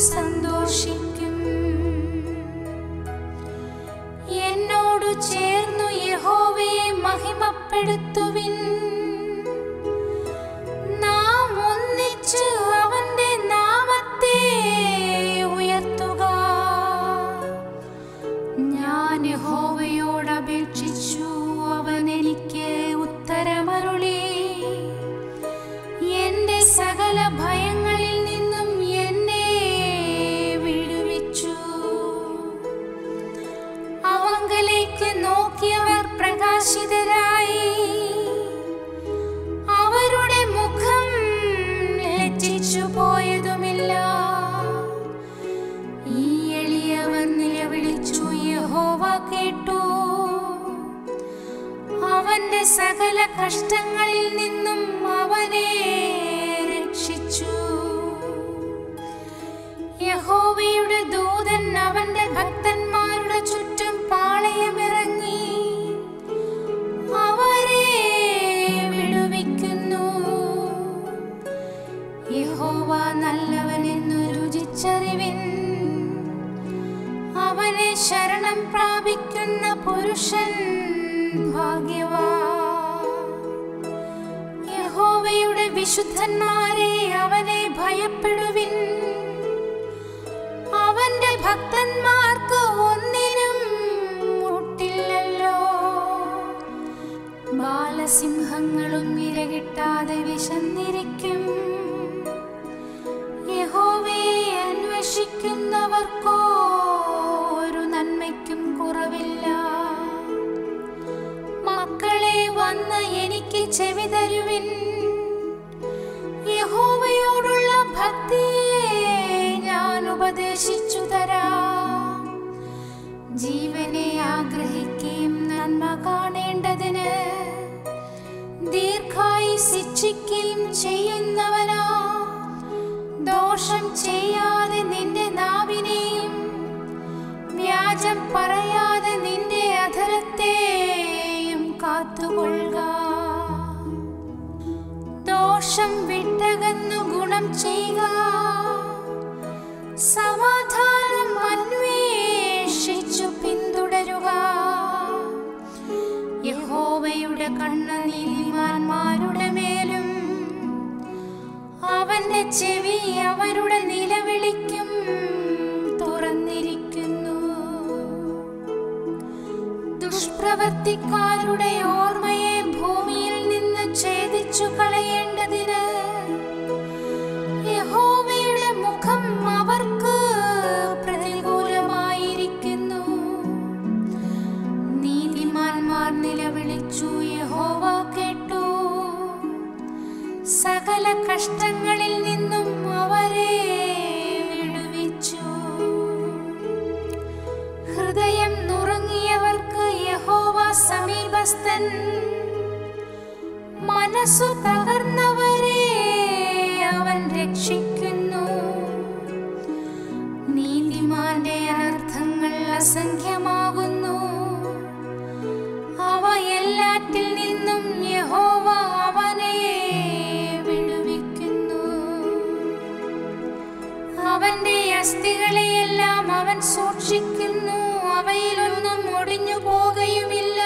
സന്തോഷിക്കും എന്നോടു ചേർന്നു യഹോവയെ മഹിമപ്പെടുത്തുവിൻ നാം ഒന്നിച്ച് അവന്റെ നാമത്തെ ഉയർത്തുക ഞാൻ യഹോവയോട് അപേക്ഷിച്ചു അവൻ എനിക്ക് ഉത്തരമരുളി എന്റെ സകല ഭയങ്ങളിൽ നിന്നും എന്നെ വിടുവിച്ചു അവങ്കലേക്ക് നോക്കിയവർ പ്രകാശിതരായി അവരുടെ മുഖം ലജ്ജിച്ചു പോയതുമില്ല ഈ എളിയവർ നിലവിളിച്ചു യഹോവ കേട്ടു അവന്റെ സകല കഷ്ടങ്ങളിൽ നിന്നും അവനെ രക്ഷിച്ചു യഹോവയുടെ ദൂതൻ അവന്റെ ഭക്തന്മാരുടെ ചുറ്റും പാളയമിറങ്ങി അവരെ വിടുവിക്കുന്നു യഹോവ നല്ലവനെന്നു രുചിച്ചറിവിൻ അവനെ ശരണം പ്രാപിക്കുന്ന പുരുഷൻ ഭാഗ്യവാ യഹോവയുടെ വിശുദ്ധന്മാരെ അവനെ ഭയപ്പെടുവിൻ അവന്റെ ഭക്തന്മാർക്ക് ഒന്നിനും മുട്ടില്ലല്ലോ ബാലസിംഹങ്ങളും ഇരകിട്ടാതെ വിശന്നിരിക്കും യഹോവയെ അന്വേഷിക്കുന്നവർക്കോ ഒരു നന്മയ്ക്കും കുറവില്ല മക്കളെ വന്ന് എനിക്ക് ചെവി തരുവിൻ യഹോവയോടുള്ള ഭക്തിയെ ഞാൻ ഉപദേശിച്ചു തരാം ജീവനെ ആഗ്രഹിക്കുകയും നന്മ കാണേണ്ടതിന് ദീർഘായി ശിക്ഷിക്കുകയും ചെയ്യുന്നവനാ ദോഷം ചെയ്യാതെ നിന്റെ നാവിനെയും വ്യാജം പറയാതെ നിന്റെ അധരത്തെയും കാത്തുകൊള്ളുക ദോഷം വിട്ടകന്നു ഗുണം ചെയ്യുക സമാധാനം അന്വേഷിച്ചു പിന്തുടരുക യഹോവയുടെ കണ്ണ് നീതിമാന്മാരുടെ മേലും അവന്റെ ചെവി അവരുടെ നിലവിളിക്കും തുറന്നിരിക്കുന്നു ദുഷ്പ്രവർത്തിക്കാരുടെ ഓർമ്മയെ ഭൂമിയിൽ നിന്ന് ഛേദിച്ചു കളയേണ്ടതിന് യഹോവയുടെ മുഖം അവർക്ക് പ്രതികൂലമായിരിക്കുന്നു നീതിമാന്മാർ നിലവിളിച്ചു യഹോവ കേട്ടു സകല കഷ്ടങ്ങളിൽ നിന്നും അവരെ വിടുവിച്ചു ഹൃദയം നുറുങ്ങിയവർക്ക് യഹോവ സമീപസ്ഥൻ മനസ്സു തകർന്നവരെ അവൻ രക്ഷിക്കുന്നു നീതിമാന്റെ അനർത്ഥങ്ങൾ അസംഖ്യമാകുന്നു അവ എല്ലാറ്റിൽ നിന്നും യഹോവ അവനെ വിടുവിക്കുന്നു അവന്റെ അസ്ഥികളെയെല്ലാം അവൻ സൂക്ഷിക്കുന്നു അവയിലൊന്നും ഒടിഞ്ഞു പോകുകയുമില്ല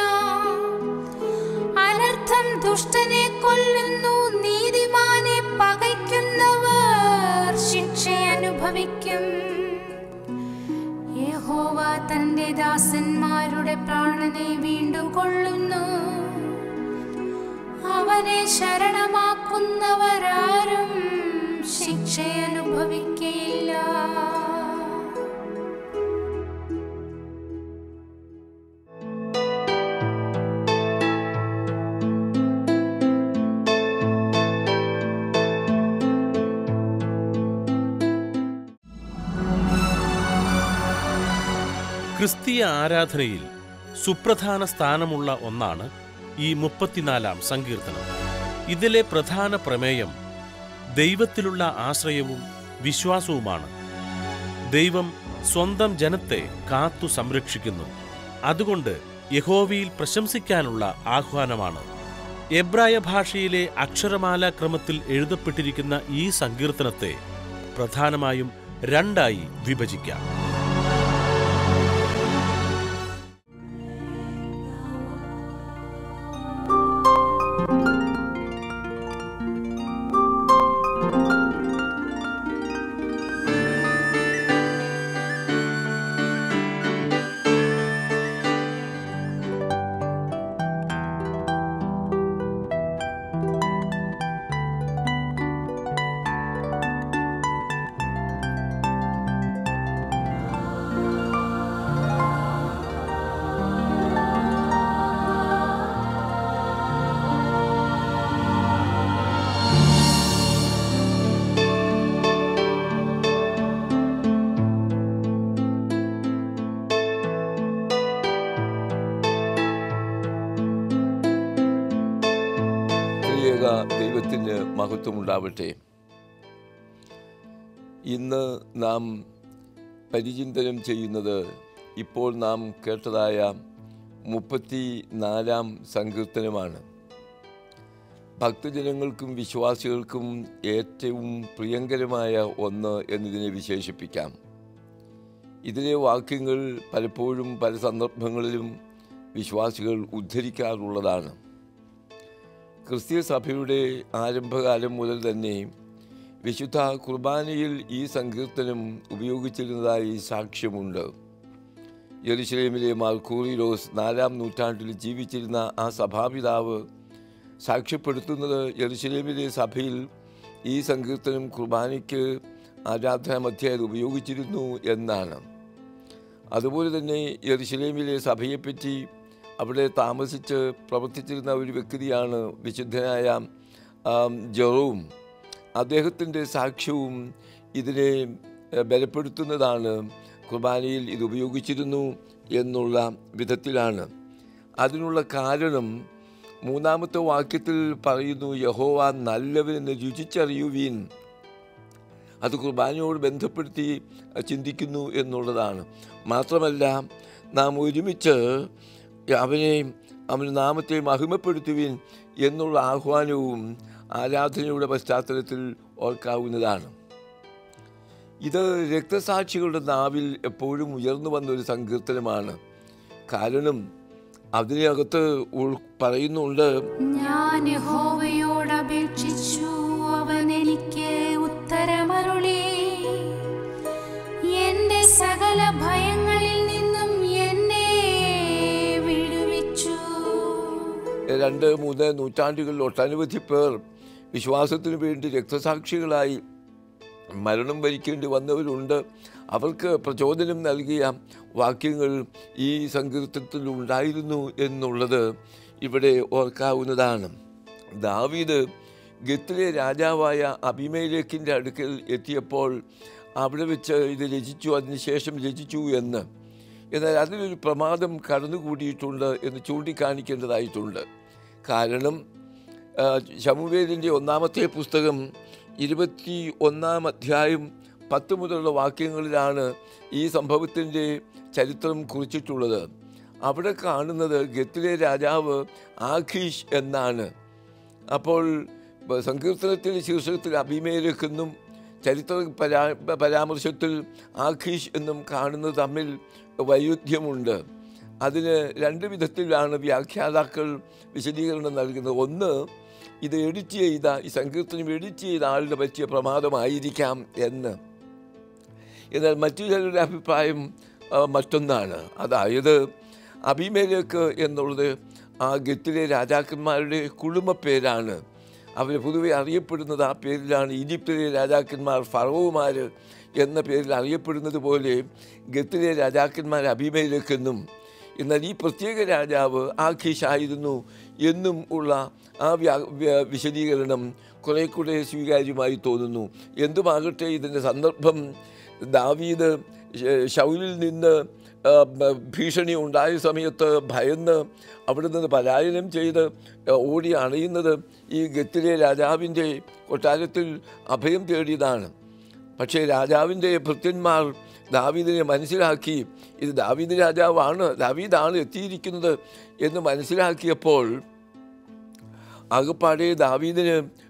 അനർത്ഥം ദുഷ്ടനെ കൊല്ലുന്നു നീതിമാനെ പകയ്ക്കുന്നവർ ശിക്ഷ അനുഭവിക്കും യഹോവ തന്റെ ദാസന്മാരുടെ പ്രാണനെ വീണ്ടും കൊള്ളുന്നു അവനെ ശരണമാക്കുന്നവരാരും ശിക്ഷ അനുഭവിക്കയില്ല ക്രിസ്തീയ ആരാധനയിൽ സുപ്രധാന സ്ഥാനമുള്ള ഒന്നാണ് ഈ മുപ്പത്തിനാലാം സങ്കീർത്തനം ഇതിലെ പ്രധാന പ്രമേയം ദൈവത്തിലുള്ള ആശ്രയവും വിശ്വാസവുമാണ് ദൈവം സ്വന്തം ജനത്തെ കാത്തു സംരക്ഷിക്കുന്നു അതുകൊണ്ട് യഹോവയിൽ പ്രശംസിക്കാനുള്ള ആഹ്വാനമാണ് എബ്രായ ഭാഷയിലെ അക്ഷരമാല ക്രമത്തിൽ എഴുതപ്പെട്ടിരിക്കുന്ന ഈ സങ്കീർത്തനത്തെ പ്രധാനമായും രണ്ടായി വിഭജിക്കാം ത്രിയേക ദൈവത്തിന് മഹത്വമുണ്ടാവട്ടെ ഇന്ന് നാം പരിചിന്തനം ചെയ്യുന്നത് ഇപ്പോൾ നാം കേട്ടതായ മുപ്പത്തി നാലാം സങ്കീർത്തനമാണ് ഭക്തജനങ്ങൾക്കും വിശ്വാസികൾക്കും ഏറ്റവും പ്രിയങ്കരമായ ഒന്ന് എന്നതിനെ വിശേഷിപ്പിക്കാം ഇതിലെ വാക്യങ്ങൾ പലപ്പോഴും പല സന്ദർഭങ്ങളിലും വിശ്വാസികൾ ഉദ്ധരിക്കാറുള്ളതാണ് ക്രിസ്തീയ സഭയുടെ ആരംഭകാലം മുതൽ തന്നെ വിശുദ്ധ കുർബാനയിൽ ഈ സങ്കീർത്തനം ഉപയോഗിച്ചിരുന്നതായി സാക്ഷ്യമുണ്ട് യെരുശലേമിലെ മാർക്കൂറിലോസ് നാലാം നൂറ്റാണ്ടിൽ ജീവിച്ചിരുന്ന ആ സഭാപിതാവ് സാക്ഷ്യപ്പെടുത്തുന്നത് യെരുശലേമിലെ സഭയിൽ ഈ സങ്കീർത്തനം കുർബാനയ്ക്ക് ആരാധനാ മധ്യയത് ഉപയോഗിച്ചിരുന്നു എന്നാണ് അതുപോലെ തന്നെ യെരുശലേമിലെ സഭയെപ്പറ്റി അവിടെ താമസിച്ച് പ്രവർത്തിച്ചിരുന്ന ഒരു വ്യക്തിയാണ് വിശുദ്ധനായ ആം, ജെറോം അദ്ദേഹത്തിൻ്റെ സാക്ഷ്യവും ഇതിനെ എഹ്, ബലപ്പെടുത്തുന്നതാണ് കുർബാനയിൽ ഇത് ഉപയോഗിച്ചിരുന്നു എന്നുള്ള വിധത്തിലാണ് അതിനുള്ള കാരണം മൂന്നാമത്തെ വാക്യത്തിൽ പറയുന്നു യഹോവ നല്ലവനെന്ന് രുചിച്ചറിയുവീൻ അത് കുർബാനയോട് ബന്ധപ്പെടുത്തി ചിന്തിക്കുന്നു എന്നുള്ളതാണ് മാത്രമല്ല നാം ഒരുമിച്ച് അവനെ അവന് നാമത്തെ മഹിമപ്പെടുത്തുവിൻ എന്നുള്ള ആഹ്വാനവും ആരാധനയുടെ പശ്ചാത്തലത്തിൽ ഓർക്കാവുന്നതാണ് ഇത് രക്തസാക്ഷികളുടെ നാവിൽ എപ്പോഴും ഉയർന്നു വന്ന ഒരു സങ്കീർത്തനമാണ് കാരണം അതിനകത്ത് ഉൾ പറയുന്നുണ്ട് ഞാൻ യഹോവയോട് അപേക്ഷിച്ചു അവൻ എനിക്ക് ഉത്തരമരുളി എന്റെ സകല ഭയങ്ങളിൽ നിന്നും എന്നെ വിടുവിച്ചു രണ്ട് മൂന്ന് നൂറ്റാണ്ടുകളിൽ ഒട്ടനവധി പേർ വിശ്വാസത്തിനു വേണ്ടി രക്തസാക്ഷികളായി മരണം വരിക്കേണ്ടി വന്നവരുണ്ട് അവർക്ക് പ്രചോദനം നൽകിയ വാക്യങ്ങൾ ഈ സങ്കീർത്തനത്തിൽ ഉണ്ടായിരുന്നു എന്നുള്ളത് ഇവിടെ ഓർക്കാവുന്നതാണ് ദാവീദ് ഗത്തിലെ രാജാവായ അഭിമേലേക്കിൻ്റെ അടുക്കൽ എത്തിയപ്പോൾ അവിടെ വെച്ച് ഇത് രചിച്ചു അതിനുശേഷം രചിച്ചു എന്ന് എന്നാൽ അതിലൊരു പ്രമാദം കടന്നുകൂടിയിട്ടുണ്ട് എന്ന് ചൂണ്ടിക്കാണിക്കേണ്ടതായിട്ടുണ്ട് കാരണം ആ, ശമൂവേലിൻ്റെ ഒന്നാമത്തെ പുസ്തകം ഇരുപത്തി ഒന്നാം അധ്യായം പത്ത് മുതലുള്ള വാക്യങ്ങളിലാണ് ഈ സംഭവത്തിൻ്റെ ചരിത്രം കുറിച്ചിട്ടുള്ളത് അവിടെ കാണുന്നത് ഗത്തിലെ രാജാവ് ആഖീഷ് എന്നാണ് അപ്പോൾ ബ- സങ്കീർത്തനത്തിൻ്റെ ശീർഷകത്തിൽ അഭിമേലെന്നും ചരിത്ര പരാ പരാമർശത്തിൽ ആഖീഷ് എന്നും കാണുന്നത് തമ്മിൽ വൈരുദ്ധ്യമുണ്ട് അതിന് രണ്ട് വിധത്തിലാണ് വ്യാഖ്യാതാക്കൾ വിശദീകരണം നൽകുന്നത് ഒന്ന് ഇത് എഡിറ്റ് ചെയ്ത ഈ സങ്കീർത്തനം എഡിറ്റ് ചെയ്ത ആളുടെ പറ്റിയ പ്രമാദമായിരിക്കാം എന്ന് എന്നാൽ മറ്റു ചിലരുടെ അഭിപ്രായം ആ, മറ്റൊന്നാണ് അതായത് അഭിമേലേക്ക് എന്നുള്ളത് ആ ഗത്തിലെ രാജാക്കന്മാരുടെ കുടുംബ പേരാണ് അവർ പൊതുവെ അറിയപ്പെടുന്നത് ആ പേരിലാണ് ഈജിപ്തിലെ രാജാക്കന്മാർ ഫറവുമാർ എന്ന പേരിൽ അറിയപ്പെടുന്നത് പോലെ ഗത്തിലെ രാജാക്കന്മാർ അഭിമേലേക്കെന്നും എന്നാൽ ഈ പ്രത്യേക രാജാവ് ആഖീഷ് ആയിരുന്നു എന്നും ഉള്ള ആ വ്യാ വ്യ- വിശദീകരണം കുറെ കൂടെ സ്വീകാര്യമായി തോന്നുന്നു എന്തുമാകട്ടെ ഇതിൻ്റെ സന്ദർഭം ദാവീദ് ശ- ശൗലിൽ നിന്ന് ആ, ബ- ഭീഷണി ഉണ്ടായ സമയത്ത് ഭയന്ന് അവിടെ നിന്ന് പലായനം ചെയ്ത് ആ, ഓടി അണയുന്നത് ഈ ഗത്തിലെ രാജാവിൻ്റെ കൊട്ടാരത്തിൽ അഭയം തേടിയതാണ് പക്ഷേ രാജാവിൻ്റെ ഭൃത്യന്മാർ ദാവീദിനെ മനസ്സിലാക്കി ഇത് ദാവീദ് രാജാവാണ് ദാവീദാണ് എത്തിയിരിക്കുന്നത് എന്ന് മനസ്സിലാക്കിയപ്പോൾ ആകപ്പാടെ ദാവീദിന്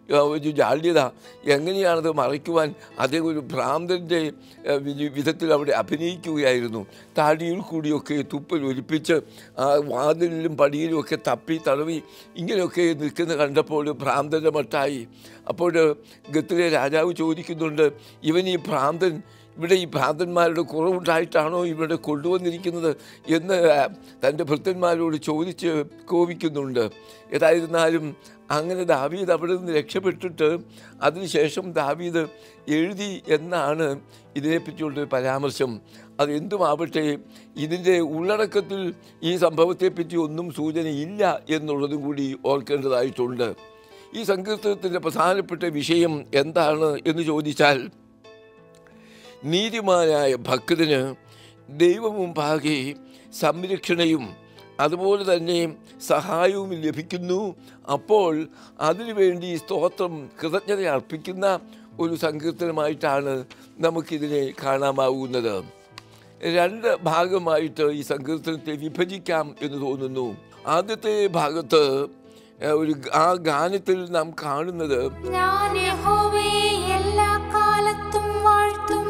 ആ, ഒരു ജാള്യത എങ്ങനെയാണത് മറയ്ക്കുവാൻ അദ്ദേഹം ഒരു ഭ്രാന്തൻ്റെ ആ, വി- വിധത്തിൽ അവിടെ അഭിനയിക്കുകയായിരുന്നു താടിയിൽ കൂടിയൊക്കെ തുപ്പൽ ഒലിപ്പിച്ച് ആ വാതിലിലും പടിയിലും ഒക്കെ തപ്പി തടവി ഇങ്ങനെയൊക്കെ നിൽക്കുന്ന കണ്ടപ്പോൾ ഭ്രാന്തൻ്റെ മട്ടായി അപ്പോൾ ഗത്തിലെ രാജാവ് ചോദിക്കുന്നുണ്ട് ഇവൻ ഈ ഭ്രാന്തൻ ഇവിടെ ഈ ഭ്രാന്തന്മാരുടെ കുറവുണ്ടായിട്ടാണോ ഇവിടെ കൊണ്ടുവന്നിരിക്കുന്നത് എന്ന് തൻ്റെ ഭൃത്യന്മാരോട് ചോദിച്ച് കോപിക്കുന്നുണ്ട് ഏതായിരുന്നാലും അങ്ങനെ ദാവീദ് അവിടെ നിന്ന് രക്ഷപ്പെട്ടിട്ട് അതിനുശേഷം ദാവീദ് എഴുതി എന്നാണ് ഇതിനെപ്പറ്റിയുള്ള പരാമർശം അത് എന്തുമാവട്ടെ ഇതിൻ്റെ ഉള്ളടക്കത്തിൽ ഈ സംഭവത്തെപ്പറ്റി ഒന്നും സൂചനയില്ല എന്നുള്ളതും കൂടി ഓർക്കേണ്ടതായിട്ടുണ്ട് ഈ സങ്കീർത്തനത്തിൻ്റെ പ്രധാനപ്പെട്ട വിഷയം എന്താണ് എന്ന് ചോദിച്ചാൽ നീതിമാനായ ഭക്തന് ദൈവമുമ്പാകെ സംരക്ഷണയും അതുപോലെ തന്നെ സഹായവും ലഭിക്കുന്നു അപ്പോൾ അതിനുവേണ്ടി സ്തോത്രം കൃതജ്ഞത അർപ്പിക്കുന്ന ഒരു സങ്കീർത്തനമായിട്ടാണ് നമുക്കിതിനെ കാണാമാവുന്നത് രണ്ട് ഭാഗമായിട്ട് ഈ സങ്കീർത്തനത്തെ വിഭജിക്കാം എന്ന് തോന്നുന്നു ആദ്യത്തെ ഭാഗത്ത് ഏഹ്, ഒരു ആ ഗാനത്തിൽ നാം കാണുന്നത് ഞാൻ യഹോവയെ എല്ലാ കാലത്തും വാഴ്ത്തും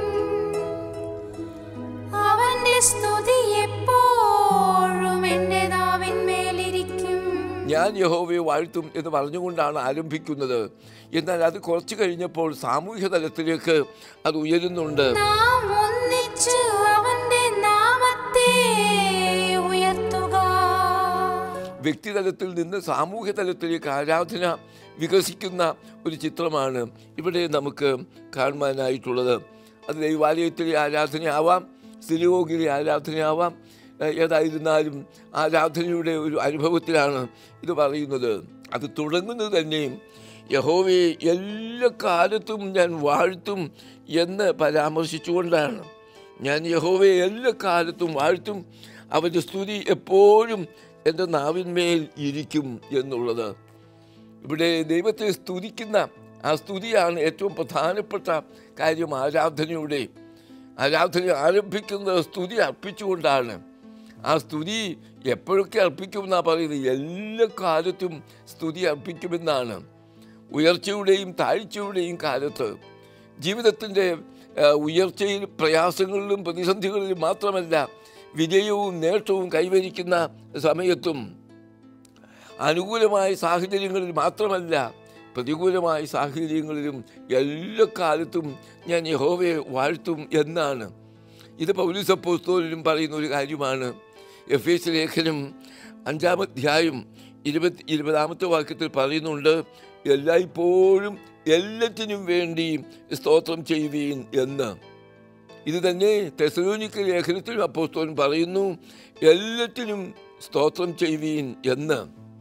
അവന്റെ സ്തുതി എപ്പോഴും എൻ്റെ നാവിന്മേലിരിക്കും ഞാൻ യഹോവയെ വാഴ്ത്തും എന്ന് പറഞ്ഞുകൊണ്ടാണ് ആരംഭിക്കുന്നത് എന്നാൽ അത് കുറച്ച് കഴിഞ്ഞപ്പോൾ സാമൂഹ്യ തലത്തിലേക്ക് അത് ഉയരുന്നുണ്ട് നാം ഒന്നിച്ച് അവന്റെ നാമത്തെ ഉയർത്തുക വ്യക്തിതലത്തിൽ നിന്ന് സാമൂഹ്യ തലത്തിലേക്ക് ആരാധന വികസിക്കുന്ന ഒരു ചിത്രമാണ് ഇവിടെ നമുക്ക് കാണുവാനായിട്ടുള്ളത് അത് ദൈവാലയത്തിലെ ആരാധനയാവാം സിലിയോഗിലെ ആരാധനയാവാം ഏഹ് ഏതായിരുന്നാലും ആരാധനയുടെ ഒരു അനുഭവത്തിലാണ് ഇത് പറയുന്നത് അത് തുടങ്ങുന്നത് തന്നെയും യഹോവയെ എല്ലാ കാലത്തും ഞാൻ വാഴ്ത്തും എന്ന് പരാമർശിച്ചുകൊണ്ടാണ് ഞാൻ യഹോവയെ എല്ലാ കാലത്തും വാഴ്ത്തും അവൻ്റെ സ്തുതി എപ്പോഴും എൻ്റെ നാവിന്മേൽ ഇരിക്കും എന്നുള്ളത് ഇവിടെ ദൈവത്തെ സ്തുതിക്കുന്ന ആ സ്തുതിയാണ് ഏറ്റവും പ്രധാനപ്പെട്ട കാര്യം ആരാധനയുടെ ആരാധന ആരംഭിക്കുന്നത് സ്തുതി അർപ്പിച്ചുകൊണ്ടാണ് ആ സ്തുതി എപ്പോഴൊക്കെ അർപ്പിക്കുമെന്നാണ് പറയുന്നത് എല്ലാ കാലത്തും സ്തുതി അർപ്പിക്കുമെന്നാണ് ഉയർച്ചയുടെയും താഴ്ചയുടെയും കാലത്ത് ജീവിതത്തിൻ്റെ ആ, ഉയർച്ചയിൽ പ്രയാസങ്ങളിലും പ്രതിസന്ധികളിലും മാത്രമല്ല വിജയവും നേട്ടവും കൈവരിക്കുന്ന സമയത്തും അനുകൂലമായ സാഹചര്യങ്ങളിൽ മാത്രമല്ല പ്രതികൂലമായ സാഹചര്യങ്ങളിലും എല്ലാ കാലത്തും ഞാൻ യഹോവയെ വാഴ്ത്തും എന്നാണ് ഇത് പൗലിസപ്പോസ്തോലിനും പറയുന്ന ഒരു കാര്യമാണ് എഫ് എസ് ലേഖനം അഞ്ചാമധ്യായം ഇരുപത്തി ഇരുപതാമത്തെ വാക്യത്തിൽ പറയുന്നുണ്ട് എല്ലായ്പ്പോഴും എല്ലാറ്റിനും വേണ്ടി സ്തോത്രം ചെയ്യുവീൻ എന്ന് ഇത് തന്നെ തെസലോനിക്ക ലേഖനത്തിലും അപ്പോസ്തോലൻ പറയുന്നു എല്ലാറ്റിനും സ്തോത്രം ചെയ്യുവീൻ എന്ന്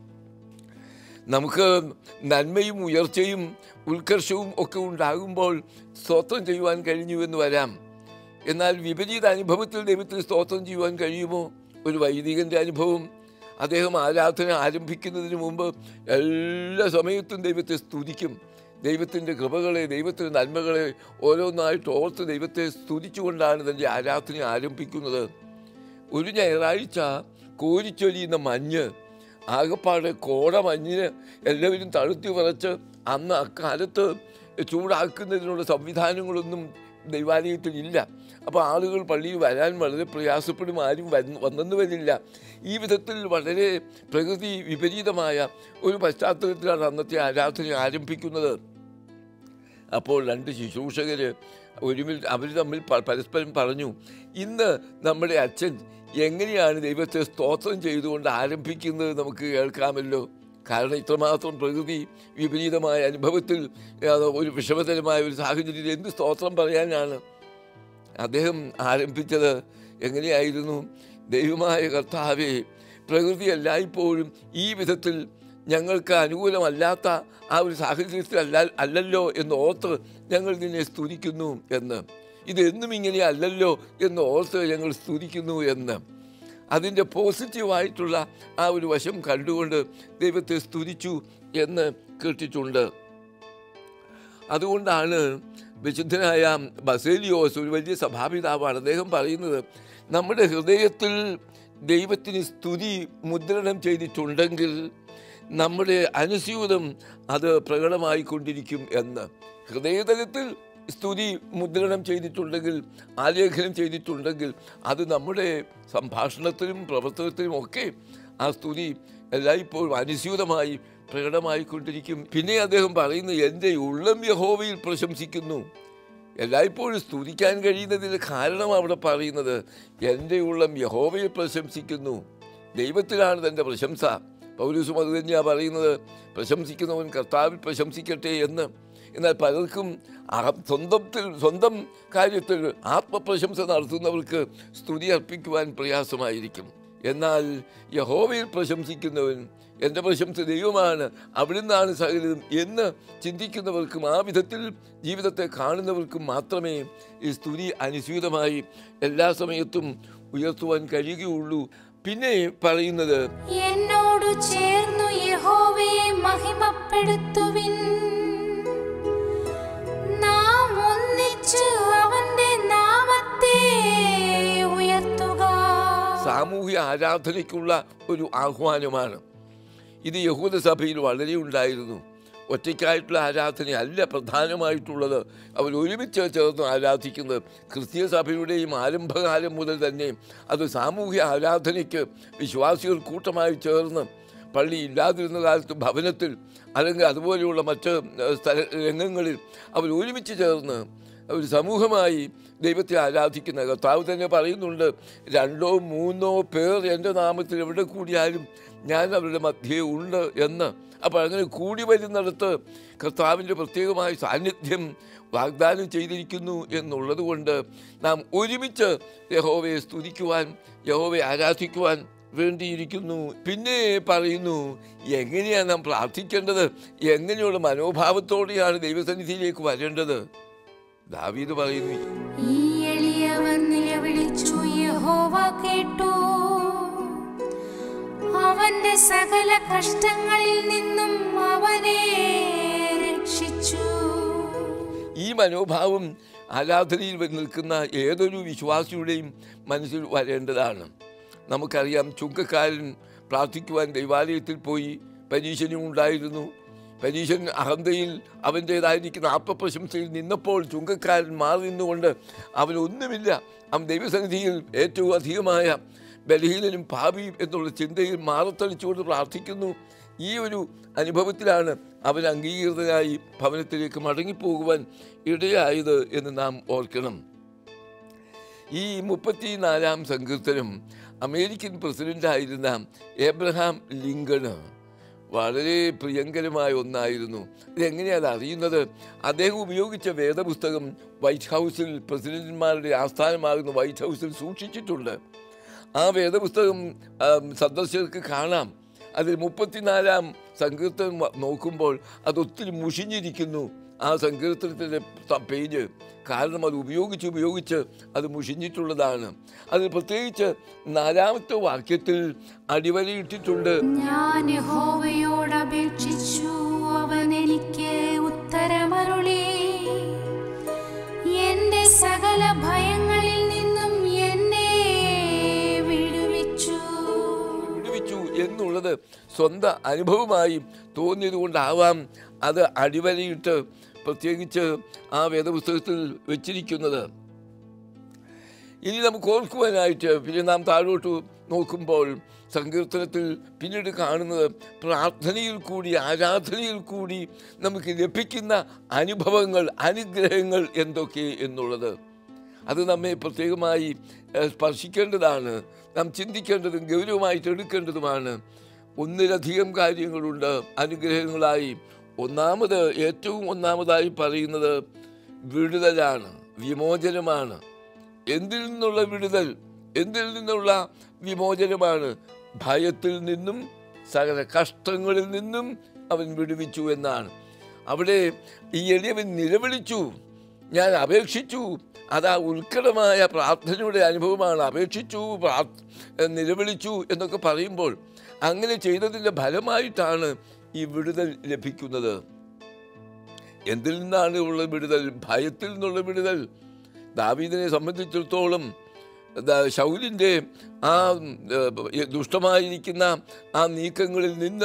നമുക്ക് നന്മയും ഉയർച്ചയും ഉത്കർഷവും ഒക്കെ ഉണ്ടാകുമ്പോൾ സ്തോത്രം ചെയ്യുവാൻ കഴിഞ്ഞു എന്ന് വരാം എന്നാൽ വിപരീത അനുഭവത്തിൽ ദൈവത്തിന് സ്തോത്രം ചെയ്യുവാൻ കഴിയുമോ ഒരു വൈദികൻ്റെ അനുഭവം അദ്ദേഹം ആരാധന ആരംഭിക്കുന്നതിന് മുമ്പ് എല്ലാ സമയത്തും ദൈവത്തെ സ്തുതിക്കും ദൈവത്തിൻ്റെ കൃപകളെ ദൈവത്തിൻ്റെ നന്മകളെ ഓരോന്നായിട്ട് ഓർത്ത് ദൈവത്തെ സ്തുതിച്ചുകൊണ്ടാണ് തൻ്റെ ആരാധന ആരംഭിക്കുന്നത് ഒരു ഞായറാഴ്ച കോരിച്ചൊരിയുന്ന മഞ്ഞ് ആകപ്പാടെ കോട മഞ്ഞിന് എല്ലാവരും തഴുത്തി വിറച്ച് അന്ന് അക്കാലത്ത് ചൂടാക്കുന്നതിനുള്ള സംവിധാനങ്ങളൊന്നും ദൈവാലയത്തിൽ ഇല്ല അപ്പോൾ ആളുകൾ പള്ളിയിൽ വരാൻ വളരെ പ്രയാസപ്പെടും ആരും വന്ന് വന്നെന്ന് വരില്ല ഈ വിധത്തിൽ വളരെ പ്രകൃതി വിപരീതമായ ഒരു പശ്ചാത്തലത്തിലാണ് അന്നത്തെ ആരാധന ആരംഭിക്കുന്നത് അപ്പോൾ രണ്ട് ശുശ്രൂഷകർ ഒരുമിൽ അവർ തമ്മിൽ പ- പരസ്പരം പറഞ്ഞു ഇന്ന് നമ്മുടെ അച്ഛൻ എങ്ങനെയാണ് ദൈവത്തെ സ്തോത്രം ചെയ്തുകൊണ്ട് ആരംഭിക്കുന്നത് നമുക്ക് കേൾക്കാമല്ലോ കാരണം ഇത്രമാത്രം പ്രകൃതി വിപരീതമായ അനുഭവത്തിൽ ആ, ഒരു വിഷമതരമായ ഒരു സാഹചര്യത്തിൽ എന്ത് സ്തോത്രം പറയാനാണ് അദ്ദേഹം ആരംഭിച്ചത് എങ്ങനെയായിരുന്നു ദൈവമായ കർത്താവെ പ്രകൃതി എല്ലായ്പ്പോഴും ഈ വിധത്തിൽ ഞങ്ങൾക്ക് അനുകൂലമല്ലാത്ത ആ ഒരു സാഹചര്യത്തിൽ അല്ല അല്ലല്ലോ എന്ന് ഓർത്ത് ഞങ്ങൾ നിന്നെ സ്തുതിക്കുന്നു എന്ന് ഇതെന്നും ഇങ്ങനെ അല്ലല്ലോ എന്ന് ഓർത്ത് ഞങ്ങൾ സ്തുതിക്കുന്നു എന്ന് അതിൻ്റെ പോസിറ്റീവായിട്ടുള്ള ആ ഒരു വശം കണ്ടുകൊണ്ട് ദൈവത്തെ സ്തുതിച്ചു എന്ന് കേട്ടിട്ടുണ്ട് അതുകൊണ്ടാണ് വിശുദ്ധനായ ബസേലിയോസ് ഒരു വലിയ സഭാപിതാവാണ് അദ്ദേഹം പറയുന്നത് നമ്മുടെ ഹൃദയത്തിൽ ദൈവത്തിന് സ്തുതി മുദ്രണം ചെയ്തിട്ടുണ്ടെങ്കിൽ നമ്മുടെ അനുസ്യൂതം അത് പ്രകടമായിക്കൊണ്ടിരിക്കും എന്ന് ഹൃദയതലത്തിൽ സ്തുതി മുദ്രണം ചെയ്തിട്ടുണ്ടെങ്കിൽ ആലേഖനം ചെയ്തിട്ടുണ്ടെങ്കിൽ അത് നമ്മുടെ സംഭാഷണത്തിലും പ്രവർത്തനത്തിലും ഒക്കെ ആ സ്തുതി എല്ലായ്പ്പോഴും അനുസ്യൂതമായി പ്രകടമായിക്കൊണ്ടിരിക്കും പിന്നെ അദ്ദേഹം പറയുന്നു എൻ്റെ ഉള്ളം യഹോവയിൽ പ്രശംസിക്കുന്നു എല്ലായ്പ്പോഴും സ്തുതിക്കാൻ കഴിയുന്നതിന് കാരണം അവിടെ പറയുന്നത് എൻ്റെ ഉള്ളം യഹോവയിൽ പ്രശംസിക്കുന്നു ദൈവത്തിലാണ് തൻ്റെ പ്രശംസ പൗലൂസും അത് തന്നെയാണ് പറയുന്നത് പ്രശംസിക്കുന്നവൻ കർത്താവിൽ പ്രശംസിക്കട്ടെ എന്ന് എന്നാൽ പലർക്കും അഹം സ്വന്തത്തിൽ സ്വന്തം കാര്യത്തിൽ ആത്മപ്രശംസ നടത്തുന്നവർക്ക് സ്തുതി അർപ്പിക്കുവാൻ പ്രയാസമായിരിക്കും എന്നാൽ യഹോവയിൽ പ്രശംസിക്കുന്നവൻ എൻ്റെ പ്രശംസ ദൈവമാണ് അവിടുന്നാണ് സകലതും എന്ന് ചിന്തിക്കുന്നവർക്കും ആ വിധത്തിൽ ജീവിതത്തെ കാണുന്നവർക്കും മാത്രമേ ഈ സ്തുതി അനുസ്യൂതമായി എല്ലാ സമയത്തും ഉയർത്തുവാൻ കഴിയുകയുള്ളൂ പിന്നെ പറയുന്നത് എന്നോടു ചേർന്നു യഹോവയെ മഹിമപ്പെടുത്തുവിൻ നാം ഒന്നിച്ചു അവന്റെ നാമത്തെ ഉയർത്തുക സാമൂഹ്യ ആരാധനയ്ക്കുള്ള ഒരു ആഹ്വാനമാണ് ഇത് യഹൂദ സഭയിൽ വളരെ ഉണ്ടായിരുന്നു ഒറ്റയ്ക്കായിട്ടുള്ള ആരാധനയല്ല പ്രധാനമായിട്ടുള്ളത് അവർ ഒരുമിച്ച് ചേർന്ന് ആരാധിക്കുന്നത് ക്രിസ്തീയ സഭയുടെയും ആരംഭകാലം മുതൽ തന്നെ അത് സാമൂഹ്യ ആരാധനയ്ക്ക് വിശ്വാസികൾ കൂട്ടമായി ചേർന്ന് പള്ളി ഇല്ലാതിരുന്ന കാലത്ത് ഭവനത്തിൽ അല്ലെങ്കിൽ അതുപോലെയുള്ള മറ്റ് ഏഹ്, സ്ഥല രംഗങ്ങളിൽ അവർ ഒരുമിച്ച് ചേർന്ന് ഒരു സമൂഹമായി ദൈവത്തെ ആരാധിക്കുന്ന കർത്താവ് തന്നെ പറയുന്നുണ്ട് രണ്ടോ മൂന്നോ പേർ എൻ്റെ നാമത്തിൽ എവിടെ കൂടിയാലും ഞാൻ അവരുടെ മധ്യേ ഉണ്ട് എന്ന് അപ്പോൾ അങ്ങനെ കൂടി വരുന്നിടത്ത് കർത്താവിൻ്റെ പ്രത്യേകമായ സാന്നിധ്യം വാഗ്ദാനം ചെയ്തിരിക്കുന്നു എന്നുള്ളത് കൊണ്ട് നാം ഒരുമിച്ച് യഹോവയെ സ്തുതിക്കുവാൻ യഹോവയെ ആരാധിക്കുവാൻ വേണ്ടിയിരിക്കുന്നു പിന്നെ പറയുന്നു എങ്ങനെയാണ് നാം പ്രാർത്ഥിക്കേണ്ടത് എങ്ങനെയുള്ള മനോഭാവത്തോടെയാണ് ദൈവസന്നിധിയിലേക്ക് വരേണ്ടത് ദാവീദ് പറയുന്നു ഈ എളിയവൻ നിലവിളിച്ചു യഹോവ കേട്ടു അവന്റെ സകല കഷ്ടങ്ങളിൽ നിന്നും അവനെ രക്ഷിച്ചു ഈ മനോഭാവം ആരാധനയിൽ നിൽക്കുന്ന ഏതൊരു വിശ്വാസിയുടെയും മനസ്സിൽ വരേണ്ടതാണ് നമുക്കറിയാം ചുങ്കക്കാരൻ പ്രാർത്ഥിക്കുവാൻ ദൈവാലയത്തിൽ പോയി പരീക്ഷനും ഉണ്ടായിരുന്നു പരീക്ഷൻ അഹന്തയിൽ അവൻ്റേതായിരിക്കുന്ന ആത്മപ്രശംസയിൽ നിന്നപ്പോൾ ചുങ്കക്കാരൻ മാറി നിന്നുകൊണ്ട് അവനൊന്നുമില്ല അവൻ ദൈവസന്നിധിയിൽ ഏറ്റവും അധികമായ ബലഹീനനും ഭാവിയും എന്നുള്ള ചിന്തയിൽ മാറത്തളിച്ചുകൊണ്ട് പ്രാർത്ഥിക്കുന്നു ഈ ഒരു അനുഭവത്തിലാണ് അവൻ അംഗീകൃതനായി ഭവനത്തിലേക്ക് മടങ്ങിപ്പോകുവാൻ ഇടയായത് എന്ന് നാം ഓർക്കണം ഈ മുപ്പത്തിനാലാം സങ്കീർത്തനം അമേരിക്കൻ പ്രസിഡന്റായിരുന്ന ഏബ്രഹാം ലിങ്കണ് വളരെ പ്രിയങ്കരമായ ഒന്നായിരുന്നു ഇതെങ്ങനെയാണ് അറിയുന്നത് അദ്ദേഹം ഉപയോഗിച്ച വേദപുസ്തകം വൈറ്റ് ഹൗസിൽ പ്രസിഡന്റുമാരുടെ ആസ്ഥാനമാകുന്ന വൈറ്റ് ഹൗസിൽ സൂക്ഷിച്ചിട്ടുണ്ട് ആ വേദപുസ്തകം ആം, സന്ദർശകർക്ക് കാണാം അതിൽ മുപ്പത്തിനാലാം സങ്കീർത്തനം വ- നോക്കുമ്പോൾ അത് ഒത്തിരി മുഷിഞ്ഞിരിക്കുന്നു ആ സങ്കീർത്തനത്തിൻ്റെ ത- പേജ് കാരണം അത് ഉപയോഗിച്ച് ഉപയോഗിച്ച് അത് മുഷിഞ്ഞിട്ടുള്ളതാണ് അതിൽ പ്രത്യേകിച്ച് നാലാമത്തെ വാക്യത്തിൽ അടിവരയിട്ടിട്ടുണ്ട് ഞാൻ യഹോവയോട് അപേക്ഷിച്ചു അവൻ എനിക്ക് ഉത്തരമരുളി എന്റെ സകല ഭയങ്ങളിൽ നിന്നും എന്നെ വിടുവിച്ചു വിടുവിച്ചു എന്നുള്ളത് സ്വന്തം അനുഭവമായി തോന്നിയത് കൊണ്ടാവാം അത് അടിവരയിട്ട് പ്രത്യേകിച്ച് ആ വേദപുസ്തകത്തിൽ വെച്ചിരിക്കുന്നത് ഇനി നമുക്ക് ഓർക്കുവാനായിട്ട് പിന്നെ നാം താഴോട്ട് നോക്കുമ്പോൾ സങ്കീർത്തനത്തിൽ പിന്നീട് കാണുന്നത് പ്രാർത്ഥനയിൽ കൂടി ആരാധനയിൽ കൂടി നമുക്ക് ലഭിക്കുന്ന അനുഭവങ്ങൾ അനുഗ്രഹങ്ങൾ എന്തൊക്കെ എന്നുള്ളത് അത് നമ്മെ പ്രത്യേകമായി ഏഹ്, സ്പർശിക്കേണ്ടതാണ് നാം ചിന്തിക്കേണ്ടതും ഗൗരവമായിട്ട് എടുക്കേണ്ടതുമാണ് ഒന്നിലധികം കാര്യങ്ങളുണ്ട് അനുഗ്രഹങ്ങളായി ഒന്നാമത് ഏറ്റവും ഒന്നാമതായി പറയുന്നത് വിടുതലാണ് വിമോചനമാണ് എന്തിൽ നിന്നുള്ള വിടുതൽ എന്തിൽ നിന്നുള്ള വിമോചനമാണ് ഭയത്തിൽ നിന്നും സകല കഷ്ടങ്ങളിൽ നിന്നും അവൻ വിടുവിച്ചു എന്നാണ് അവിടെ ഈ എളിയവൻ നിലവിളിച്ചു ഞാൻ അപേക്ഷിച്ചു അതാ ഉത്കടമായ പ്രാർത്ഥനയുടെ അനുഭവമാണ് അപേക്ഷിച്ചു പ്രാർത്ഥ നിലവിളിച്ചു എന്നൊക്കെ പറയുമ്പോൾ അങ്ങനെ ചെയ്തതിൻ്റെ ഫലമായിട്ടാണ് ഈ വിടുതൽ ലഭിക്കുന്നത് എന്തിൽ നിന്നാണ് ഉള്ള വിടുതൽ ഭയത്തിൽ നിന്നുള്ള വിടുതൽ ദാവീദിനെ സംബന്ധിച്ചിടത്തോളം ദാ- ശൗലിൻ്റെ ആ ഏഹ്, ദുഷ്ടമായിരിക്കുന്ന ആ നീക്കങ്ങളിൽ നിന്ന്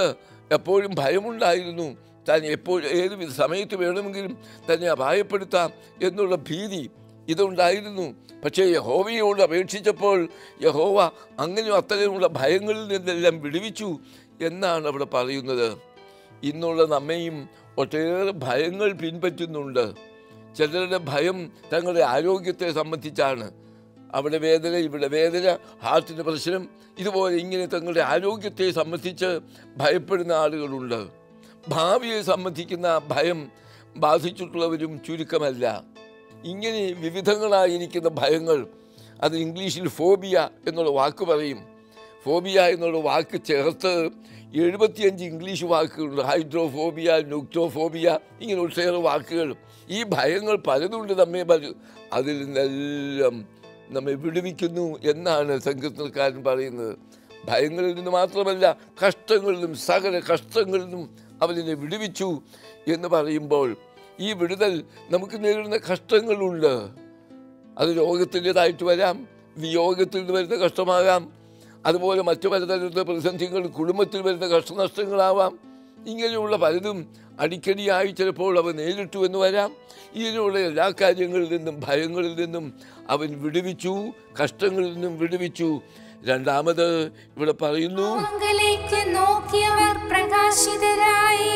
എപ്പോഴും ഭയമുണ്ടായിരുന്നു താൻ എപ്പോൾ ഏത് വി- സമയത്ത് വേണമെങ്കിലും തന്നെ അപായപ്പെടുത്താം എന്നുള്ള ഭീതി ഇതുണ്ടായിരുന്നു പക്ഷേ യഹോവയോട് അപേക്ഷിച്ചപ്പോൾ യഹോവ അങ്ങനെ അത്തരമുള്ള ഭയങ്ങളിൽ നിന്നെല്ലാം വിടുവിച്ചു എന്നാണ് അവിടെ പറയുന്നത് ഇന്നുള്ള നമ്മയും ഒട്ടേറെ ഭയങ്ങൾ പിൻപറ്റുന്നുണ്ട് ചിലരുടെ ഭയം തങ്ങളുടെ ആരോഗ്യത്തെ സംബന്ധിച്ചാണ് അവിടെ വേദന ഇവിടെ വേദന ഹാർട്ടിൻ്റെ പ്രശ്നം ഇതുപോലെ ഇങ്ങനെ തങ്ങളുടെ ആരോഗ്യത്തെ സംബന്ധിച്ച് ഭയപ്പെടുന്ന ആളുകളുണ്ട് ഭാവിയെ സംബന്ധിക്കുന്ന ഭയം ബാധിച്ചിട്ടുള്ളവരും ചുരുക്കമല്ല ഇങ്ങനെ വിവിധങ്ങളായിരിക്കുന്ന ഭയങ്ങൾ അത് ഇംഗ്ലീഷിൽ ഫോബിയ എന്നുള്ള വാക്ക് പറയും ഫോബിയ എന്നുള്ള വാക്ക് ചേർത്ത് എഴുപത്തിയഞ്ച് ഇംഗ്ലീഷ് വാക്കുകളുണ്ട് ഹൈഡ്രോഫോബിയ നുക്ടോഫോബിയ ഇങ്ങനെ ഒട്ടേറെ വാക്കുകൾ ഈ ഭയങ്ങൾ പലതുണ്ട് നമ്മെ പല അതിൽ നിന്നെല്ലാം നമ്മെ വിടുവിക്കുന്നു എന്നാണ് സങ്കീർത്തനക്കാരൻ പറയുന്നത് ഭയങ്ങളിൽ നിന്ന് മാത്രമല്ല കഷ്ടങ്ങളിലും സകല കഷ്ടങ്ങളിൽ നിന്നും അവനെ വിടുവിച്ചു എന്ന് പറയുമ്പോൾ ഈ വിടുതൽ നമുക്ക് നേരിടുന്ന കഷ്ടങ്ങളുണ്ട് അത് രോഗത്തിൻ്റെതായിട്ട് വരാം വിയോഗത്തിൽ നിന്ന് വരുന്ന കഷ്ടമാകാം അതുപോലെ മറ്റു പലതരത്തിലുള്ള പ്രതിസന്ധികൾ കുടുംബത്തിൽ വരുന്ന കഷ്ടനഷ്ടങ്ങളാവാം ഇങ്ങനെയുള്ള പലതും അടിക്കടിയായി ചിലപ്പോൾ അവ നേരിട്ടു എന്ന് വരാം ഇങ്ങനെയുള്ള എല്ലാ കാര്യങ്ങളിൽ നിന്നും ഭയങ്ങളിൽ നിന്നും അവൻ വിടുവിച്ചു കഷ്ടങ്ങളിൽ നിന്നും വിടുവിച്ചു രണ്ടാമത് ഇവിടെ പറയുന്നു മംഗലേക്ക് നോക്കിയവർ പ്രകാശിതരായി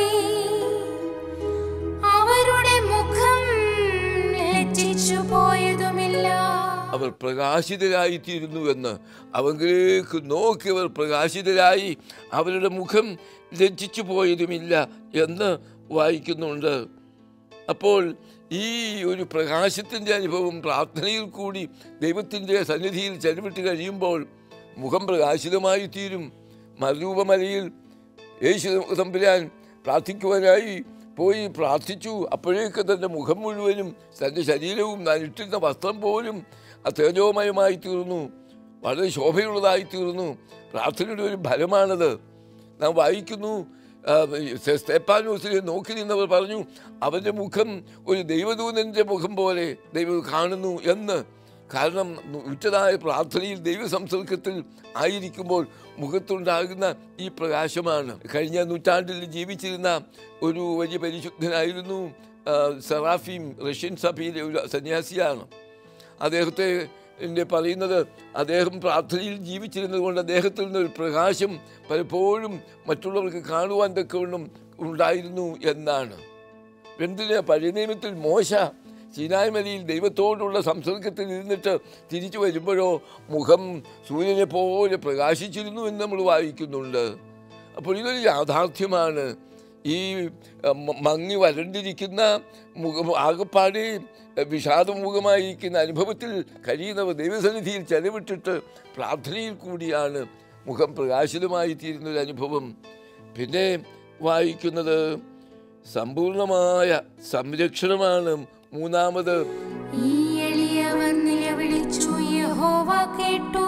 അവരുടെ മുഖം ലജ്ജിച്ചു പോയതുമില്ല അവർ പ്രകാശിതരായിത്തീരുന്നു എന്ന് അവങ്കിലേക്ക് നോക്കിയവർ പ്രകാശിതരായി അവരുടെ മുഖം ലജ്ജിച്ചു പോയതുമില്ല എന്ന് വായിക്കുന്നുണ്ട് അപ്പോൾ ഈ ഒരു പ്രകാശത്തിൻ്റെ അനുഭവം പ്രാർത്ഥനയിൽ കൂടി ദൈവത്തിൻ്റെ സന്നിധിയിൽ ചെലവിട്ട് കഴിയുമ്പോൾ മുഖം പ്രകാശിതമായി തീരും മറുരൂപമലയിൽ യേശു തമ്പുരാൻ പ്രാർത്ഥിക്കുവാനായി പോയി പ്രാർത്ഥിച്ചു അപ്പോഴേക്ക് തൻ്റെ മുഖം മുഴുവനും തൻ്റെ ശരീരവും താൻ ഇട്ടിരുന്ന വസ്ത്രം പോലും ആ തേജോമയമായി തീർന്നു വളരെ ശോഭയുള്ളതായി തീർന്നു പ്രാർത്ഥനയുടെ ഒരു ഫലമാണത് നാം വായിക്കുന്നു ആ, സ്തേപ്പാനോസിനെ നോക്കി നിന്നവർ പറഞ്ഞു അവൻ്റെ മുഖം ഒരു ദൈവദൂതൻ്റെ മുഖം പോലെ ദൈവം കാണുന്നു എന്ന് കാരണം ഉച്ചതായ പ്രാർത്ഥനയിൽ ദൈവ സംസർഗത്തിൽ ആയിരിക്കുമ്പോൾ മുഖത്തുണ്ടാകുന്ന ഈ പ്രകാശമാണ് കഴിഞ്ഞ നൂറ്റാണ്ടിൽ ജീവിച്ചിരുന്ന ഒരു വലിയ പരിശുദ്ധനായിരുന്നു ആ, സെറാഫീം റഷ്യൻ സഭയിലെ ഒരു സന്യാസിയാണ് അദ്ദേഹത്തെ എൻ്റെ പറയുന്നത് അദ്ദേഹം പ്രാർത്ഥനയിൽ ജീവിച്ചിരുന്നത് കൊണ്ട് അദ്ദേഹത്തിൽ നിന്ന് ഒരു പ്രകാശം പലപ്പോഴും മറ്റുള്ളവർക്ക് കാണുവാൻ തക്കവണ്ണം ഉണ്ടായിരുന്നു എന്നാണ് എന്തിന് പഴയ നിയമത്തിൽ മോശ സീനായ് മലയിൽ ദൈവത്തോടുള്ള സംസർഗത്തിൽ ഇരുന്നിട്ട് തിരിച്ചു വരുമ്പോഴോ മുഖം സൂര്യനെ പോലെ പ്രകാശിച്ചിരുന്നു എന്ന് നമ്മൾ വായിക്കുന്നുണ്ട് അപ്പോൾ ഇതൊരു യാഥാർത്ഥ്യമാണ് ഈ അഹ്, മ- മങ്ങി വരണ്ടിരിക്കുന്ന മുഖം ആകപ്പാടെ വിഷാദമുഖമായിരിക്കുന്ന അനുഭവത്തിൽ കഴിയുന്നവർ ദൈവസന്നിധിയിൽ ചെലവിട്ടിട്ട് പ്രാർത്ഥനയിൽ കൂടിയാണ് മുഖം പ്രകാശിതമായി തീരുന്ന ഒരു അനുഭവം പിന്നെ വായിക്കുന്നത് സമ്പൂർണമായ സംരക്ഷണമാണ് മൂന്നാമത് ഈ എളിയവർ നിലവിളിച്ചു യഹോവ കേട്ടു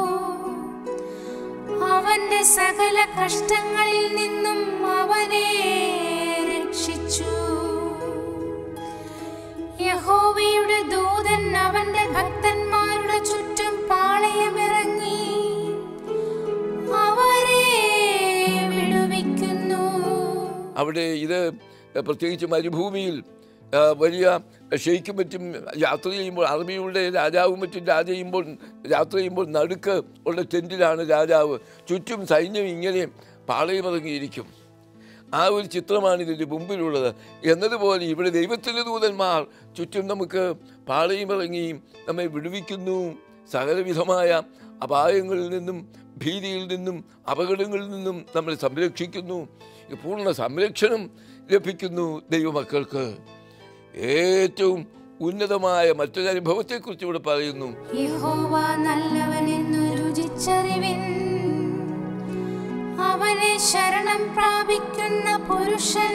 അവന്റെ സകല കഷ്ടങ്ങളിൽ നിന്നും അവനെ രക്ഷിച്ചു യഹോവയുടെ ദൂതൻ അവന്റെ ഭക്തന്മാരുടെ ചുറ്റും പാളയമിറങ്ങി അവരെ വിടുവിക്കുന്നു അവിടെ ഇത് പ്രത്യേകിച്ച് മരുഭൂമിയിൽ ആ, വലിയ ഷെയ്ക്കും മറ്റും യാത്ര ചെയ്യുമ്പോൾ അറബിയുടെ രാജാവും മറ്റും രാജ ചെയ്യുമ്പോൾ യാത്ര ചെയ്യുമ്പോൾ നടുക്ക് ഉള്ള ടെൻറ്റിലാണ് രാജാവ് ചുറ്റും സൈന്യം ഇങ്ങനെ പാളയമിറങ്ങിയിരിക്കും ആ ഒരു ചിത്രമാണ് ഇതിൻ്റെ മുമ്പിലുള്ളത് എന്നതുപോലെ ഇവിടെ ദൈവത്തിൻ്റെ ദൂതന്മാർ ചുറ്റും നമുക്ക് പാളയമിറങ്ങി നമ്മെ വിടുവിക്കുന്നു സകലവിധമായ അപായങ്ങളിൽ നിന്നും ഭീതിയിൽ നിന്നും അപകടങ്ങളിൽ നിന്നും നമ്മളെ സംരക്ഷിക്കുന്നു ഈ പൂർണ്ണ സംരക്ഷണം ലഭിക്കുന്നു ദൈവമക്കൾക്ക് ഏറ്റവും ഉന്നതമായ മറ്റൊരു അനുഭവത്തെക്കുറിച്ച് ഇവിടെ പറയുന്നു യഹോവ നല്ലവനെന്നു രുചിച്ചറിവിൻ അവനെ ശരണം പ്രാപിക്കുന്ന പുരുഷൻ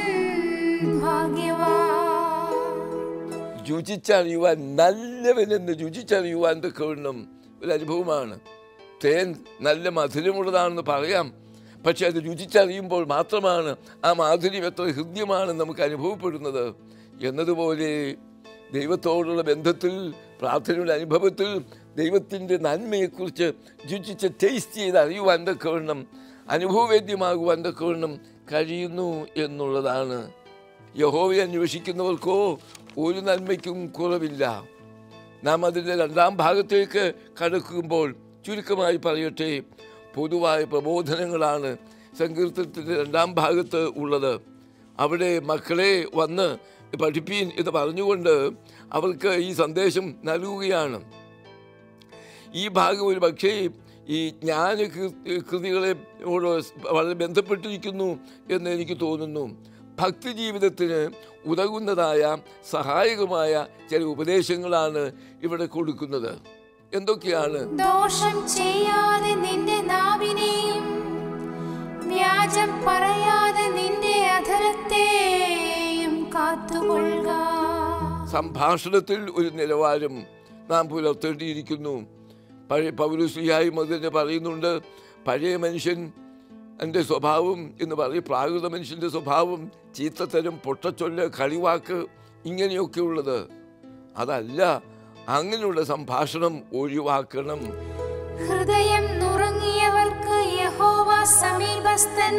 ഭാഗ്യവാൻ രുചിച്ചറിയുവാൻ നല്ലവനെന്ന് രുചിച്ചറിയുവാൻ തക്കവണ്ണം ഒരു അനുഭവമാണ് തേൻ നല്ല മധുരമുള്ളതാണെന്ന് പറയാം പക്ഷെ അത് രുചിച്ചറിയുമ്പോൾ മാത്രമാണ് ആ മാധുര്യം എത്ര ഹൃദ്യമാണെന്ന് നമുക്ക് അനുഭവപ്പെടുന്നത് എന്നതുപോലെ ദൈവത്തോടുള്ള ബന്ധത്തിൽ പ്രാർത്ഥനയുടെ അനുഭവത്തിൽ ദൈവത്തിൻ്റെ നന്മയെക്കുറിച്ച് രുചിച്ച് ടേസ്റ്റ് ചെയ്ത് അറിയുവാൻ തക്കവണ്ണം അനുഭവവേദ്യമാകുവാൻ തക്കവണ്ണം കഴിയുന്നു എന്നുള്ളതാണ് യഹോവയെ അന്വേഷിക്കുന്നവർക്കോ ഒരു നന്മയ്ക്കും കുറവില്ല നാം അതിൻ്റെ രണ്ടാം ഭാഗത്തേക്ക് കടക്കുമ്പോൾ ചുരുക്കമായി പറയട്ടെ പൊതുവായ പ്രബോധനങ്ങളാണ് സങ്കീർത്തനത്തിൻ്റെ രണ്ടാം ഭാഗത്ത് ഉള്ളത് അവിടെ മക്കളെ വന്ന് പഠിപ്പീൻ എന്ന് പറഞ്ഞുകൊണ്ട് അവർക്ക് ഈ സന്ദേശം നൽകുകയാണ് ഈ ഭാഗം ഒരു പക്ഷേ ഈ ജ്ഞാന കൃ- കൃതികളെയോട് വളരെ ബന്ധപ്പെട്ടിരിക്കുന്നു എന്ന് എനിക്ക് തോന്നുന്നു ഭക്തി ജീവിതത്തിന് ഉതകുന്നതായ സഹായകമായ ചില ഉപദേശങ്ങളാണ് ഇവിടെ കൊടുക്കുന്നത് എന്തൊക്കെയാണ് ദോഷം ചെയ്യാതെ നിന്റെ നാവിനെയും വ്യാജം പറയാതെ നിന്റെ അധരത്തെയും കാത്തുകൊള്ളുക സംഭാഷണത്തിൽ ഒരു നിലവാരം നാം പുലർത്തേണ്ടിയിരിക്കുന്നു പഴയ പൗരസ്ലിയായി അതിന് പറയുന്നുണ്ട് പഴയ മനുഷ്യൻ എൻ്റെ സ്വഭാവം എന്ന് പറയും പ്രാകൃത മനുഷ്യൻ്റെ സ്വഭാവം ചീത്തത്തരം പൊട്ടച്ചൊല്ല് കളിവാക്ക് ഇങ്ങനെയൊക്കെ ഉള്ളത് അതല്ല അങ്ങനെയുള്ള സംഭാഷണം ഒഴിവാക്കണം ഹൃദയം നുറുങ്ങിയവർക്ക് യഹോവ സമീപസ്ഥൻ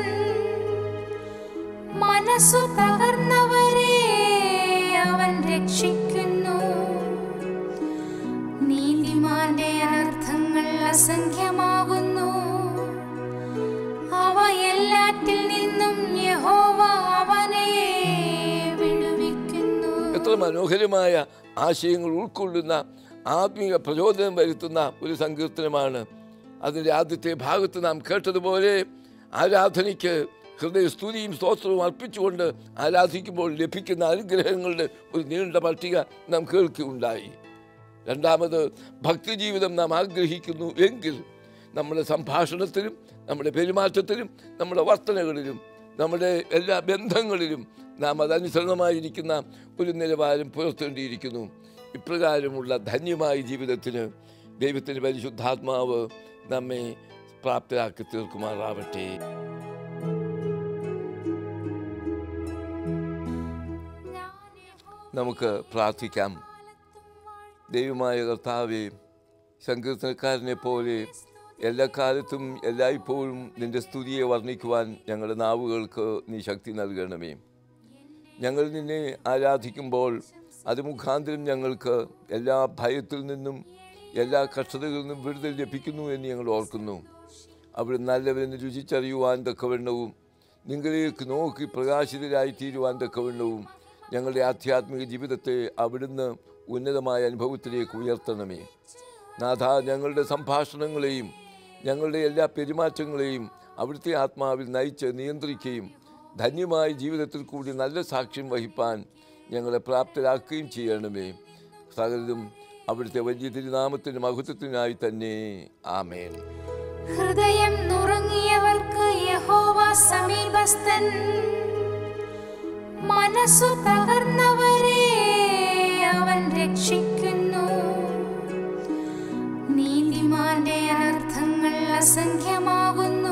മനസ്സു തകർന്നവരെ അവൻ രക്ഷിക്കുന്നു നീതിമാന്റെ അനർത്ഥങ്ങൾ അസംഖ്യമാകുന്നു അവ എല്ലാറ്റിൽ നിന്നും യഹോവ അവനെ വിടുവിക്കുന്നു എത്ര മനോഹരമായ ആശയങ്ങൾ ഉൾക്കൊള്ളുന്ന ആത്മീയ പ്രചോദനം വരുത്തുന്ന ഒരു സങ്കീർത്തനമാണ് അതിൻ്റെ ആദ്യത്തെ ഭാഗത്ത് നാം കേട്ടതുപോലെ ആരാധനയ്ക്ക് ഹൃദയസ്തുതിയും സ്തോത്രവും അർപ്പിച്ചുകൊണ്ട് ആരാധിക്കുമ്പോൾ ലഭിക്കുന്ന അനുഗ്രഹങ്ങളുടെ ഒരു നീണ്ട പട്ടിക നാം കേൾക്കുകയുണ്ടായി രണ്ടാമത് ഭക്തിജീവിതം നാം ആഗ്രഹിക്കുന്നു എങ്കിൽ നമ്മുടെ സംഭാഷണത്തിലും നമ്മുടെ പെരുമാറ്റത്തിലും നമ്മുടെ വർത്തനകളിലും നമ്മുടെ എല്ലാ ബന്ധങ്ങളിലും നാം അതനുസരണമായിരിക്കുന്ന ഒരു നിലവാരം പുലർത്തേണ്ടിയിരിക്കുന്നു ഇപ്രകാരമുള്ള ധന്യമായ ജീവിതത്തിന് ദൈവത്തിൻ്റെ പരിശുദ്ധാത്മാവ് നമ്മെ പ്രാപ്തരാക്കി തീർക്കുമാറാവട്ടെ നമുക്ക് പ്രാർത്ഥിക്കാം ദൈവമായ കർത്താവെ സങ്കീർത്തനക്കാരനെ പോലെ എല്ലാ കാലത്തും എല്ലായ്പ്പോഴും നിന്റെ സ്തുതിയെ വർണ്ണിക്കുവാൻ ഞങ്ങളുടെ നാവുകൾക്ക് നീ ശക്തി നൽകണമേ ഞങ്ങൾ നിന്നെ ആരാധിക്കുമ്പോൾ അത് മുഖാന്തരം ഞങ്ങൾക്ക് എല്ലാ ഭയത്തിൽ നിന്നും എല്ലാ കഷ്ടതകളിൽ നിന്നും വിടുതൽ ലഭിക്കുന്നു എന്ന് ഞങ്ങൾ ഓർക്കുന്നു അവിടെ നല്ലവരെന്ന് രുചിച്ചറിയുവാൻ തക്കവണ്ണവും നിങ്ങളിലേക്ക് നോക്കി പ്രകാശിതരായി തീരുവാൻ തക്കവണ്ണവും ഞങ്ങളുടെ ആധ്യാത്മിക ജീവിതത്തെ അവിടുന്ന് ഉന്നതമായ അനുഭവത്തിലേക്ക് ഉയർത്തണമേ നാഥ ഞങ്ങളുടെ സംഭാഷണങ്ങളെയും ഞങ്ങളുടെ എല്ലാ പെരുമാറ്റങ്ങളെയും അവിടുത്തെ ആത്മാവിൽ നയിച്ച് നിയന്ത്രിക്കുകയും ധന്യമായ ജീവിതത്തിൽ കൂടി നല്ല സാക്ഷ്യം വഹിപ്പാൻ ഞങ്ങളെ പ്രാപ്തരാക്കുകയും ചെയ്യണമേ സകലതും അവിടുത്തെ വലിയ തിരുനാമത്തിൻ്റെ മഹത്വത്തിനായി തന്നെ ആമേൻ ഹൃദയം നുറുങ്ങിയവർക്ക് യഹോവ സമീപസ്ഥൻ മനസ്സു തകർന്നവരെ അവൻ രക്ഷിക്കുന്നു നീതിമാന്റെ അനർത്ഥങ്ങൾ അസംഖ്യമാകുന്നു